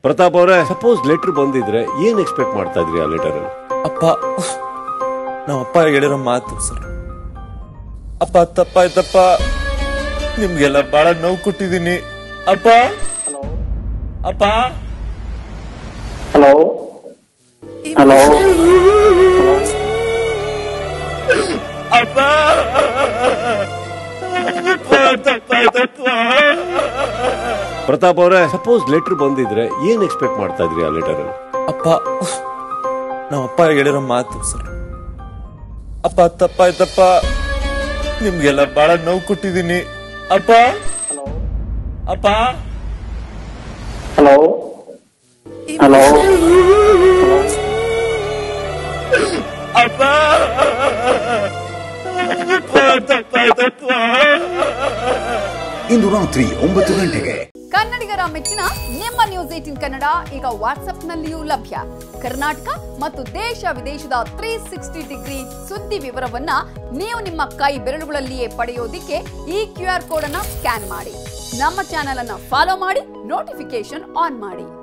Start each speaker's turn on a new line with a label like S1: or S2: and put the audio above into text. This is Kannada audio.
S1: ಪ್ರತಾಪ್ ಅವರೇ ಸಪೋಸ್ ಲೆಟರ್ ಬಂದಿದ್ರೆ ಏನ್ ಎಕ್ಸ್ಪೆಕ್ಟ್ ಮಾಡ್ತಾ ಇದ್ರಿ ಆ ಲೆಟರ್ ಅಲ್ಲಿ
S2: ಅಪ್ಪ ನಮ್ಮ ಅಪ್ಪ ಹೇಳಿರೋ ಮಾತು ಸರ್ ಅಪ್ಪ ತಪ್ಪಾಯ್ತಪ್ಪ ನಿಮ್ಗೆಲ್ಲ ಬಹಳ ನೋವು ಕೊಟ್ಟಿದ್ದೀನಿ ಅಪ್ಪ ಅಪ್ಪ
S3: ಹಲೋ ಹಲೋ
S2: ಅಪ್ಪ ಅಪ್ಪ, ತಪ್ಪಾಯ್ತಪ್ಪ
S1: ಪ್ರತಾಪ್ ಅವರೇ ಸಪೋಸ್ ಲೆಟರ್ ಬಂದಿದ್ರೆ ಏನ್ ಎಕ್ಸ್ಪೆಕ್ಟ್ ಮಾಡ್ತಾ ಇದ್ರಿ ಆ ಲೆಟರ್ ಅಲ್ಲಿ
S2: ಅಪ್ಪ ನಮ್ಮ ಅಪ್ಪ ಹೇಳಿರೋ ಮಾತು ಸರ್ ಅಪ್ಪ ತಪ್ಪಾಯ್ತಪ್ಪ ನಿಮ್ಗೆಲ್ಲ ಬಹಳ ನೋವು ಕೊಟ್ಟಿದ್ದೀನಿ ಅಪ್ಪ ಅಪ್ಪ
S3: ಹಲೋ ಹಲೋ
S2: ಅಪ್ಪ ಅಪ್ಪ, ತಪ್ಪಾಯ್ತಪ್ಪ
S4: ಇಂದು ರಾತ್ರಿ ಒಂಬತ್ತು ಗಂಟೆಗೆ
S5: ಕನ್ನಡಿಗರ ಮೆಚ್ಚಿನ ನಿಮ್ಮ ನ್ಯೂಸ್ ಏಟಿನ್ ಕನ್ನಡ ಈಗ ವಾಟ್ಸ್ಆಪ್ನಲ್ಲಿಯೂ ಲಭ್ಯ ಕರ್ನಾಟಕ ಮತ್ತು ದೇಶ ವಿದೇಶದ ತ್ರೀ ಸಿಕ್ಸ್ಟಿ ಡಿಗ್ರಿ ಸುದ್ದಿ ವಿವರವನ್ನ ನೀವು ನಿಮ್ಮ ಕೈ ಬೆರಳುಗಳಲ್ಲಿಯೇ ಪಡೆಯೋದಿಕ್ಕೆ ಈ ಕ್ಯೂ ಆರ್ ಕೋಡ್ ಅನ್ನ ಸ್ಕ್ಯಾನ್ ಮಾಡಿ ನಮ್ಮ ಚಾನೆಲ್ ಅನ್ನ ಫಾಲೋ ಮಾಡಿ ನೋಟಿಫಿಕೇಶನ್ ಆನ್ ಮಾಡಿ